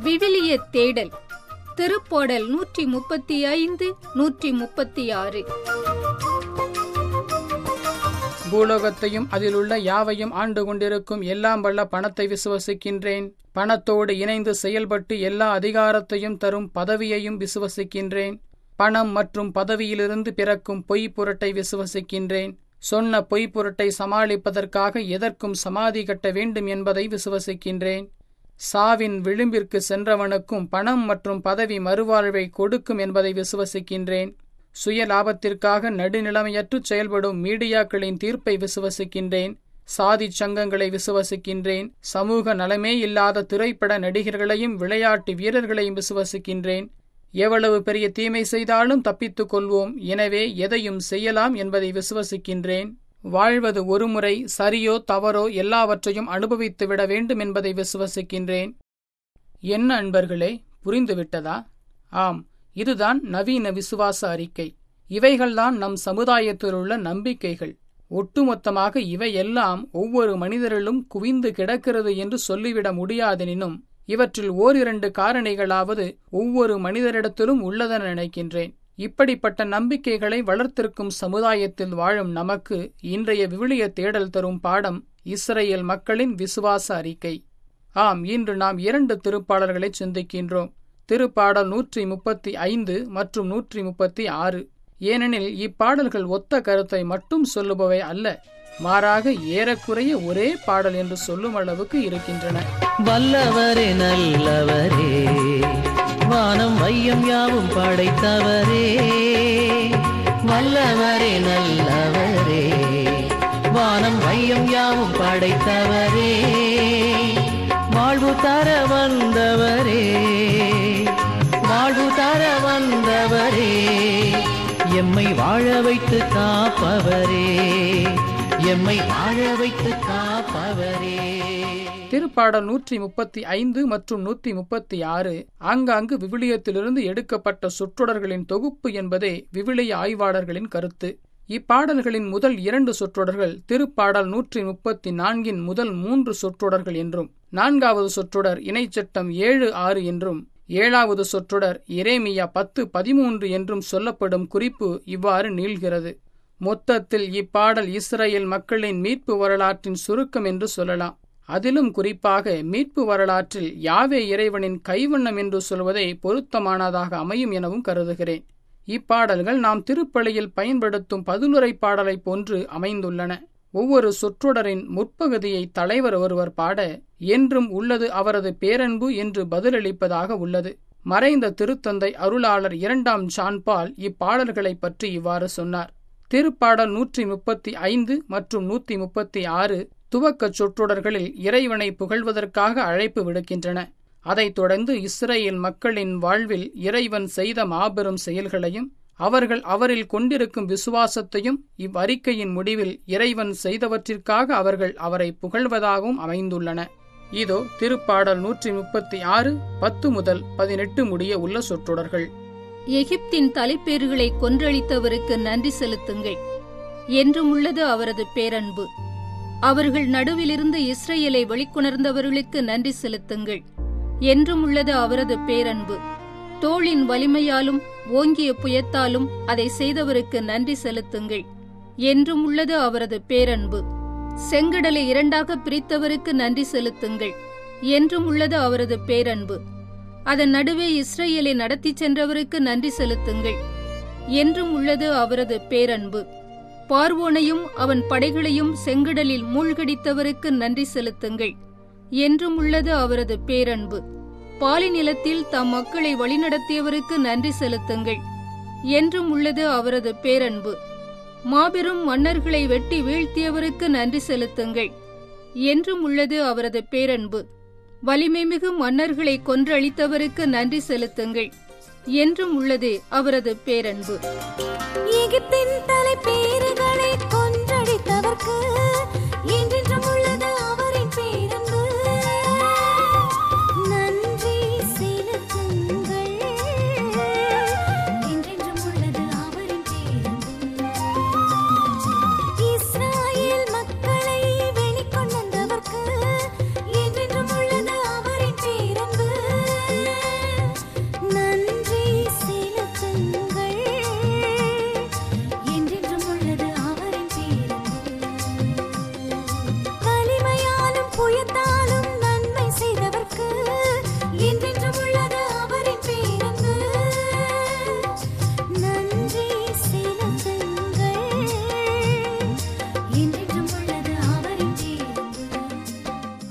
விவிலிய தேடல் திருப்பாடல் நூற்றி முப்பத்தி ஐந்து நூற்றி முப்பத்தி ஆறு பூலோகத்தையும் அதிலுள்ள யாவையும் ஆண்டு கொண்டிருக்கும் எல்லாம் வல்ல பணத்தை விசுவசிக்கின்றேன் பணத்தோடு இணைந்து செயல்பட்டு எல்லா அதிகாரத்தையும் தரும் பதவியையும் விசுவசிக்கின்றேன் பணம் மற்றும் பதவியிலிருந்து பிறக்கும் பொய் புரட்டை விசுவசிக்கின்றேன் சொன்ன பொய் புரட்டை சமாளிப்பதற்காக எதற்கும் சமாதி கட்ட வேண்டும் என்பதை விசுவசிக்கின்றேன் சாவின் விளிம்பிற்கு சென்றவனுக்கும் பணம் மற்றும் பதவி மறுவாழ்வை கொடுக்கும் என்பதை விசுவசிக்கின்றேன் சுய லாபத்திற்காக நடுநிலைமையற்று செயல்படும் மீடியாக்களின் தீர்ப்பை விசுவசிக்கின்றேன் சாதி சங்கங்களை விசுவசிக்கின்றேன் சமூக நலமே இல்லாத திரைப்பட நடிகர்களையும் விளையாட்டு வீரர்களையும் விசுவசிக்கின்றேன் எவ்வளவு பெரிய தீமை செய்தாலும் தப்பித்துக் கொள்வோம் எனவே எதையும் செய்யலாம் என்பதை விசுவசிக்கின்றேன் வாழ்வது ஒருமுறை சரியோ தவறோ எல்லாவற்றையும் அனுபவித்துவிட வேண்டும் என்பதை விசுவசிக்கின்றேன் என்ன அன்பர்களே புரிந்துவிட்டதா ஆம் இதுதான் நவீன விசுவாச அறிக்கை இவைகள்தான் நம் சமுதாயத்திலுள்ள நம்பிக்கைகள் ஒட்டுமொத்தமாக இவையெல்லாம் ஒவ்வொரு மனிதரிலும் குவிந்து கிடக்கிறது என்று சொல்லிவிட முடியாதெனினும் இவற்றில் ஓரிரண்டு காரணிகளாவது ஒவ்வொரு மனிதரிடத்திலும் உள்ளதென நினைக்கின்றேன் இப்படிப்பட்ட நம்பிக்கைகளை வளர்த்திருக்கும் சமுதாயத்தில் வாழும் நமக்கு இன்றைய விவிலிய தேடல் தரும் பாடம் இஸ்ரேல் மக்களின் விசுவாச அறிக்கை ஆம் இன்று நாம் இரண்டு திருப்பாடல்களை சிந்திக்கின்றோம் திருப்பாடல் நூற்றி முப்பத்தி ஐந்து மற்றும் நூற்றி முப்பத்தி ஆறு ஏனெனில் இப்பாடல்கள் ஒத்த கருத்தை மட்டும் சொல்லுபவை அல்ல மாறாக ஏறக்குறைய ஒரே பாடல் என்று சொல்லும் அளவுக்கு இருக்கின்றன வல்லவரே நல்லவரே வானம் வையம் யாவும் படைத்தவரே வல்லவரே நல்லவரே வானம் வையம் யாவும் படைத்தவரே வாழ்வு தர வந்தவரே வாழ்வு தர வந்தவரே எம்மை வாழ வைத்து காப்பவரே எம்மை வாழ வைத்து காப்பவரே திருப்பாடல் நூற்றி முப்பத்தி ஐந்து மற்றும் நூற்றி முப்பத்தி ஆறு ஆங்காங்கு விவிலியத்திலிருந்து எடுக்கப்பட்ட சொற்றொடர்களின் தொகுப்பு என்பதே விவிலிய ஆய்வாளர்களின் கருத்து இப்பாடல்களின் முதல் இரண்டு சொற்றொடர்கள் திருப்பாடல் நூற்றி முப்பத்தி நான்கின் முதல் மூன்று சொற்றொடர்கள் என்றும் நான்காவது சொற்றொடர் இணைச்சட்டம் ஏழு ஆறு என்றும் ஏழாவது சொற்றொடர் இரேமியா பத்து பதிமூன்று என்றும் சொல்லப்படும் குறிப்பு இவ்வாறு நீள்கிறது மொத்தத்தில் இப்பாடல் இஸ்ரேல் மக்களின் மீட்பு வரலாற்றின் சுருக்கம் என்று சொல்லலாம் அதிலும் குறிப்பாக மீட்பு வரலாற்றில் யாவே இறைவனின் கைவண்ணம் என்று சொல்வதை பொருத்தமானதாக அமையும் எனவும் கருதுகிறேன் இப்பாடல்கள் நாம் திருப்பலியில் பயன்படுத்தும் பதிலுரை பாடலைப் போன்று அமைந்துள்ளன ஒவ்வொரு சொற்றொடரின் முற்பகுதியை தலைவர் ஒருவர் பாட என்றும் உள்ளது அவரது பேரன்பு என்று பதிலளிப்பதாக உள்ளது மறைந்த திருத்தந்தை அருளாளர் இரண்டாம் ஜான்பால் இப்பாடல்களைப் பற்றி இவ்வாறு சொன்னார் திருப்பாடல் நூற்றி முப்பத்தி ஐந்து மற்றும் நூற்றி முப்பத்தி ஆறு துவக்கச் சொற்றொடர்களில் இறைவனை புகழ்வதற்காக அழைப்பு விடுக்கின்றன அதைத் தொடர்ந்து இஸ்ரேல் மக்களின் வாழ்வில் இறைவன் செய்த மாபெரும் செயல்களையும் அவர்கள் அவரில் கொண்டிருக்கும் விசுவாசத்தையும் இவ்வறிக்கையின் முடிவில் இறைவன் செய்தவற்றிற்காக அவர்கள் அவரை புகழ்வதாகவும் அமைந்துள்ளன இதோ திருப்பாடல் நூற்றி முப்பத்தி ஆறு பத்து முதல் பதினெட்டு முடிய உள்ள சொற்றொடர்கள் எகிப்தின் தலைப்பேறுகளை கொன்றளித்தவருக்கு நன்றி செலுத்துங்கள் என்றும் உள்ளது அவரது பேரன்பு அவர்கள் நடுவிலிருந்து இஸ்ரேலை வெளிக்கொணர்ந்தவர்களுக்கு நன்றி செலுத்துங்கள் என்றும் உள்ளது அவரது பேரன்பு தோளின் வலிமையாலும் ஓங்கிய புயத்தாலும் அதை செய்தவருக்கு நன்றி செலுத்துங்கள் என்றும் உள்ளது அவரது பேரன்பு செங்கடலை இரண்டாக பிரித்தவருக்கு நன்றி செலுத்துங்கள் என்றும் உள்ளது அவரது பேரன்பு அதன் நடுவே இஸ்ரேலை நடத்திச் சென்றவருக்கு நன்றி செலுத்துங்கள் என்றும் உள்ளது அவரது பேரன்பு பார்வோனையும் அவன் படைகளையும் செங்கடலில் மூழ்கடித்தவருக்கு நன்றி செலுத்துங்கள் என்றும் உள்ளது அவரது பேரன்பு பாலி நிலத்தில் தம் மக்களை வழிநடத்தியவருக்கு நன்றி செலுத்துங்கள் என்றும் உள்ளது அவரது பேரன்பு மாபெரும் மன்னர்களை வெட்டி வீழ்த்தியவருக்கு நன்றி செலுத்துங்கள் என்றும் உள்ளது அவரது பேரன்பு வலிமைமிகு மன்னர்களை கொன்றளித்தவருக்கு நன்றி செலுத்துங்கள் என்றும் உள்ளது அவரது பேரன்பு எகிப்தின் தலைப்பேறுகளை கொன்றடித்தவர்க்கு என்றென்றும் உள்ளது அவரின் பேரன்பு நன்றி செலுத்துங்கள் என்றென்றும் உள்ளது அவரின் பேரன்பு இஸ்ராயேல் மக்களை வெளிக்கொண்டு வந்தவர்க்கு என்றென்றும் உள்ளது அவரின் பேரன்பு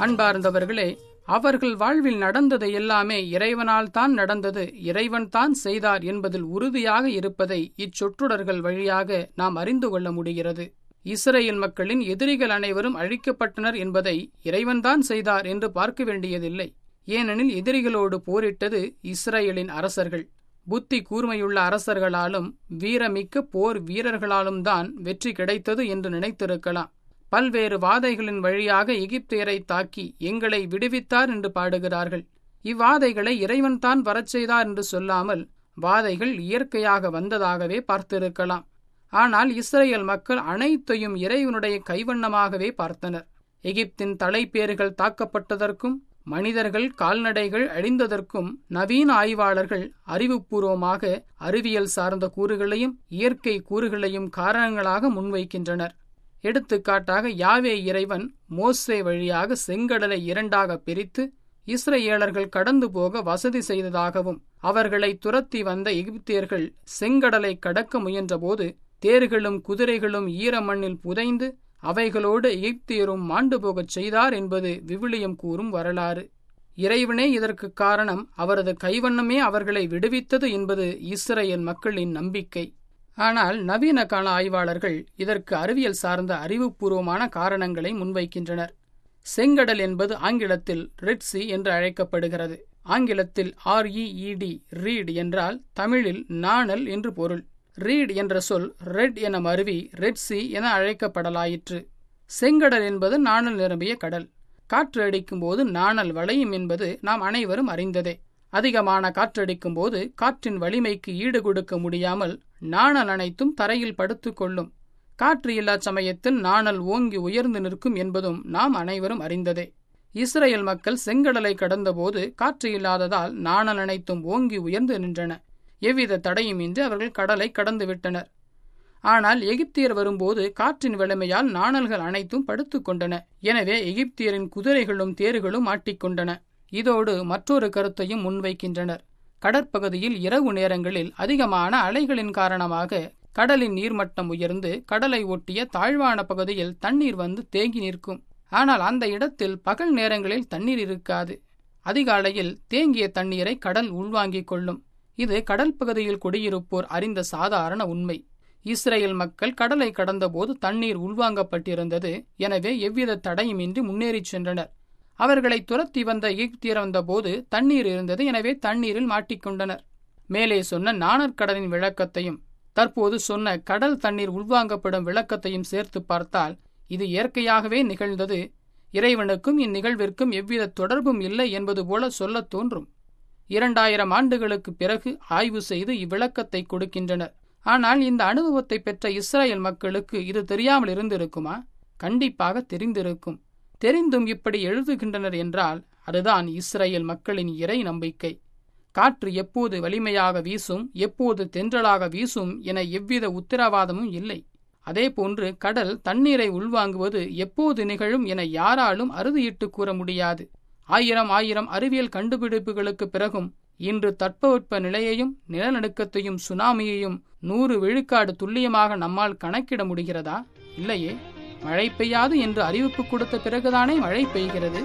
அன்பார்ந்தவர்களே அவர்கள் வாழ்வில் நடந்தது எல்லாமே இறைவனால் தான் நடந்தது இறைவன் தான் செய்தார் என்பதில் உறுதியாக இருப்பதை இச்சொற்றுடர்கள் வழியாக நாம் அறிந்து கொள்ள முடிகிறது இஸ்ரேல் மக்களின் எதிரிகள் அனைவரும் அழிக்கப்பட்டனர் என்பதை இறைவன்தான் செய்தார் என்று பார்க்க வேண்டியதில்லை ஏனெனில் எதிரிகளோடு போரிட்டது இஸ்ரேலின் அரசர்கள் புத்தி கூர்மையுள்ள அரசர்களாலும் வீரமிக்க போர் வீரர்களாலும் தான் வெற்றி கிடைத்தது என்று நினைத்திருக்கலாம் பல்வேறு வாதைகளின் வழியாக எகிப்தியரை தாக்கி எங்களை விடுவித்தார் என்று பாடுகிறார்கள் இவ்வாதைகளை இறைவன் தான் வரச் செய்தார் என்று சொல்லாமல் வாதைகள் இயற்கையாக வந்ததாகவே பார்த்திருக்கலாம் ஆனால் இஸ்ரேல் மக்கள் அனைத்தையும் இறைவனுடைய கைவண்ணமாகவே பார்த்தனர் எகிப்தின் தலைப்பேறுகள் தாக்கப்பட்டதற்கும் மனிதர்கள் கால்நடைகள் அழிந்ததற்கும் நவீன ஆய்வாளர்கள் அறிவுபூர்வமாக அறிவியல் சார்ந்த கூறுகளையும் இயற்கை கூறுகளையும் காரணங்களாக முன்வைக்கின்றனர் எடுத்துக்காட்டாக யாவே இறைவன் மோசே வழியாக செங்கடலை இரண்டாக பிரித்து இஸ்ரேலர்கள் கடந்து போக வசதி செய்ததாகவும் அவர்களை துரத்தி வந்த எகிப்தியர்கள் செங்கடலை கடக்க முயன்றபோது தேர்களும் குதிரைகளும் ஈரமண்ணில் புதைந்து அவைகளோடு எகிப்தியரும் மாண்டு போகச் செய்தார் என்பது விவிலியம் கூறும் வரலாறு இறைவனே இதற்கு காரணம் அவரது கைவண்ணமே அவர்களை விடுவித்தது என்பது இஸ்ரேல் மக்களின் நம்பிக்கை ஆனால் நவீன கால ஆய்வாளர்கள் இதற்கு அறிவியல் சார்ந்த அறிவுபூர்வமான காரணங்களை முன்வைக்கின்றனர் செங்கடல் என்பது ஆங்கிலத்தில் ரெட் சி என்று அழைக்கப்படுகிறது ஆங்கிலத்தில் ஆர்இஇடி ரீட் என்றால் தமிழில் நாணல் என்று பொருள் ரீட் என்ற சொல் ரெட் என மருவி ரெட் சி என அழைக்கப்படலாயிற்று செங்கடல் என்பது நாணல் நிரம்பிய கடல் காற்று அடிக்கும் போது நாணல் வளையும் என்பது நாம் அனைவரும் அறிந்ததே அதிகமான காற்றடிக்கும் போது காற்றின் வலிமைக்கு ஈடு கொடுக்க முடியாமல் நாணல் அனைத்தும் தரையில் படுத்துக் கொள்ளும் காற்று இல்லா சமயத்தில் நாணல் ஓங்கி உயர்ந்து நிற்கும் என்பதும் நாம் அனைவரும் அறிந்ததே இஸ்ரேல் மக்கள் செங்கடலை கடந்தபோது காற்று இல்லாததால் நாணல் அனைத்தும் ஓங்கி உயர்ந்து நின்றன எவ்வித தடையுமின்றி அவர்கள் கடலை கடந்து விட்டனர் ஆனால் எகிப்தியர் வரும்போது காற்றின் வலிமையால் நாணல்கள் அனைத்தும் படுத்துக் கொண்டன எனவே எகிப்தியரின் குதிரைகளும் தேர்களும் மாட்டிக்கொண்டன இதோடு மற்றொரு கருத்தையும் முன்வைக்கின்றனர் கடற்பகுதியில் இரவு நேரங்களில் அதிகமான அலைகளின் காரணமாக கடலின் நீர்மட்டம் உயர்ந்து கடலை ஒட்டிய தாழ்வான பகுதியில் தண்ணீர் வந்து தேங்கி நிற்கும் ஆனால் அந்த இடத்தில் பகல் நேரங்களில் தண்ணீர் இருக்காது அதிகாலையில் தேங்கிய தண்ணீரை கடல் உள்வாங்கிக் கொள்ளும் இது கடல் பகுதியில் குடியிருப்போர் அறிந்த சாதாரண உண்மை இஸ்ரேல் மக்கள் கடலை கடந்தபோது தண்ணீர் உள்வாங்கப்பட்டிருந்தது எனவே எவ்வித தடையுமின்றி முன்னேறிச் சென்றனர் அவர்களை துரத்தி வந்த எகிப்தியர் வந்தபோது தண்ணீர் இருந்தது எனவே தண்ணீரில் மாட்டிக்கொண்டனர் மேலே சொன்ன நாணற்கடலின் விளக்கத்தையும் தற்போது சொன்ன கடல் தண்ணீர் உள்வாங்கப்படும் விளக்கத்தையும் சேர்த்து பார்த்தால் இது இயற்கையாகவே நிகழ்ந்தது இறைவனுக்கும் இந்நிகழ்விற்கும் எவ்வித தொடர்பும் இல்லை என்பது போல சொல்லத் தோன்றும் இரண்டாயிரம் ஆண்டுகளுக்கு பிறகு ஆய்வு செய்து இவ்விளக்கத்தை கொடுக்கின்றனர் ஆனால் இந்த அனுபவத்தை பெற்ற இஸ்ரேல் மக்களுக்கு இது தெரியாமல் இருந்திருக்குமா கண்டிப்பாக தெரிந்திருக்கும் தெரிந்தும் இப்படி எழுதுகின்றனர் என்றால் அதுதான் இஸ்ரேல் மக்களின் இறை நம்பிக்கை காற்று எப்போது வலிமையாக வீசும் எப்போது தென்றலாக வீசும் என எவ்வித உத்தரவாதமும் இல்லை அதேபோன்று கடல் தண்ணீரை உள்வாங்குவது எப்போது நிகழும் என யாராலும் அறுதியிட்டு கூற முடியாது ஆயிரம் ஆயிரம் அறிவியல் கண்டுபிடிப்புகளுக்கு பிறகும் இன்று தட்பவெட்ப நிலையையும் நிலநடுக்கத்தையும் சுனாமியையும் நூறு விழுக்காடு துல்லியமாக நம்மால் கணக்கிட முடிகிறதா இல்லையே மழை பெய்யாது என்று அறிவிப்பு கொடுத்த பிறகுதானே மழை பெய்கிறது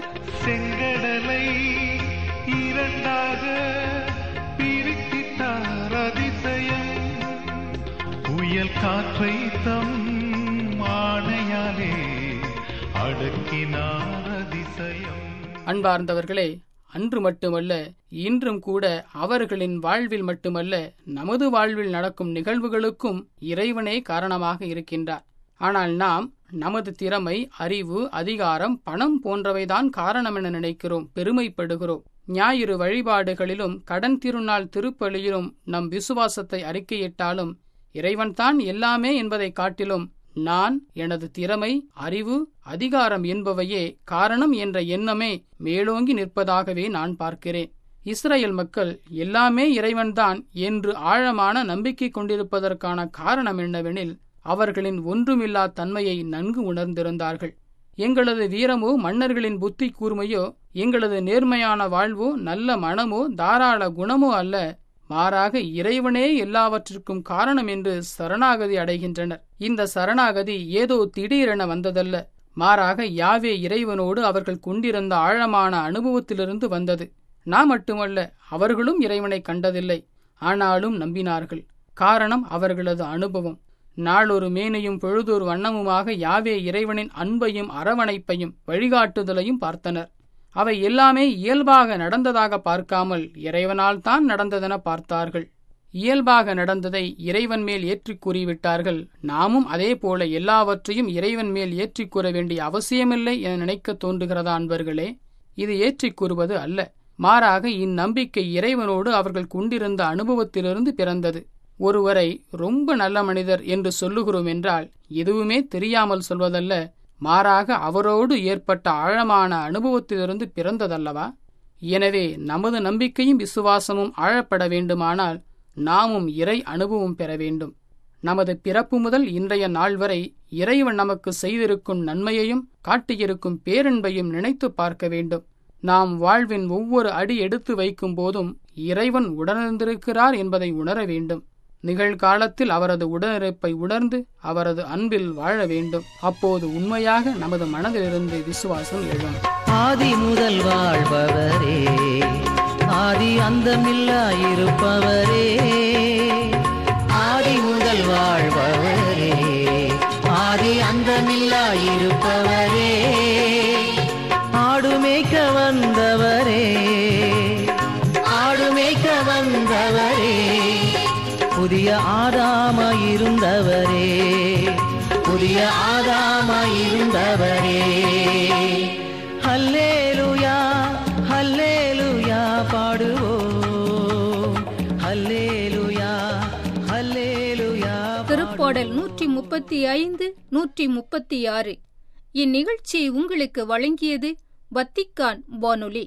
செங்கடலை இரண்டாக பிரித்திட்டார் அதிசயம் புயல் காற்றை தம் ஆணையாலே அடக்கினார் அதிசயம் அன்பார்ந்தவர்களே அன்று மட்டுமல்ல இன்றும் கூட அவர்களின் வாழ்வில் மட்டுமல்ல நமது வாழ்வில் நடக்கும் நிகழ்வுகளுக்கும் இறைவனே காரணமாக இருக்கின்றார் ஆனால் நாம் நமது திறமை அறிவு அதிகாரம் பணம் போன்றவைதான் காரணம் என நினைக்கிறோம் பெருமைப்படுகிறோம் ஞாயிறு வழிபாடுகளிலும் கடன் திருநாள் திருப்பலியிலும் நம் விசுவாசத்தை அறிக்கையிட்டாலும் இறைவன்தான் எல்லாமே என்பதை காட்டிலும் நான் எனது திறமை அறிவு அதிகாரம் என்பவையே காரணம் என்ற எண்ணமே மேலோங்கி நிற்பதாகவே நான் பார்க்கிறேன் இஸ்ரேல் மக்கள் எல்லாமே இறைவன்தான் என்று ஆழமான நம்பிக்கை கொண்டிருப்பதற்கான காரணம் என்னவெனில் அவர்களின் ஒன்றுமில்லா தன்மையை நன்கு உணர்ந்திருந்தார்கள் எங்களது வீரமோ மன்னர்களின் புத்தி கூர்மையோ எங்களது நேர்மையான வாழ்வோ நல்ல மனமோ தாராள குணமோ அல்ல மாறாக இறைவனே எல்லாவற்றிற்கும் காரணம் என்று சரணாகதி அடைகின்றனர் இந்த சரணாகதி ஏதோ திடீரென வந்ததல்ல மாறாக யாவே இறைவனோடு அவர்கள் கொண்டிருந்த ஆழமான அனுபவத்திலிருந்து வந்தது நான் மட்டுமல்ல அவர்களும் இறைவனை கண்டதில்லை ஆனாலும் நம்பினார்கள் காரணம் அவர்களது அனுபவம் நாளொரு மேனையும் பொழுதொரு வண்ணமுமாக யாவே இறைவனின் அன்பையும் அரவணைப்பையும் வழிகாட்டுதலையும் பார்த்தனர் அவை எல்லாமே இயல்பாக நடந்ததாக பார்க்காமல் இறைவனால் தான் நடந்ததென பார்த்தார்கள் இயல்பாக நடந்ததை இறைவன் மேல் ஏற்றிக் கூறிவிட்டார்கள் நாமும் அதே போல எல்லாவற்றையும் இறைவன் மேல் ஏற்றிக் கூற வேண்டிய அவசியமில்லை என நினைக்க தோன்றுகிறதா அன்பர்களே இது ஏற்றிக் கூறுவது அல்ல மாறாக இந்நம்பிக்கை இறைவனோடு அவர்கள் கொண்டிருந்த அனுபவத்திலிருந்து பிறந்தது ஒருவரை ரொம்ப நல்ல மனிதர் என்று சொல்லுகிறோம் என்றால் எதுவுமே தெரியாமல் சொல்வதல்ல மாறாக அவரோடு ஏற்பட்ட ஆழமான அனுபவத்திலிருந்து பிறந்ததல்லவா எனவே நமது நம்பிக்கையும் விசுவாசமும் ஆழப்பட வேண்டுமானால் நாமும் இறை அனுபவம் பெற வேண்டும் நமது பிறப்பு முதல் இன்றைய நாள் வரை இறைவன் நமக்கு செய்திருக்கும் நன்மையையும் காட்டியிருக்கும் பேரன்பையும் நினைத்து பார்க்க வேண்டும் நாம் வாழ்வின் ஒவ்வொரு அடி எடுத்து வைக்கும் போதும் இறைவன் உடனிருந்திருக்கிறார் என்பதை உணர வேண்டும் நிகழ்காலத்தில் அவரது உடனிருப்பை உணர்ந்து அவரது அன்பில் வாழ வேண்டும் அப்போது உண்மையாக நமது மனதிலிருந்து விசுவாசம் எழும் ஆதி முதல் வாழ்பவரே ஆதி அந்தமில்லா இருப்பவரே ஆதி முதல் வாழ்பவரே ஆதி அந்தமில்லா இருப்பவரே ஆடுமேய்க்க வந்தவரே ஆடுமேய்க்க வந்தவரே புதிய ஆதாமாயிருந்தவரே புதிய ஆதாமாயிருந்தவரே ஹல்லேலுயா ஹல்லேலுயா பாடுவோம் ஹல்லேலுயா ஹல்லேலுயா திருப்பாடல் நூற்றி முப்பத்தி ஐந்து நூற்றி முப்பத்தி ஆறு இந்நிகழ்ச்சியை உங்களுக்கு வழங்கியது வத்திக்கான் வானொலி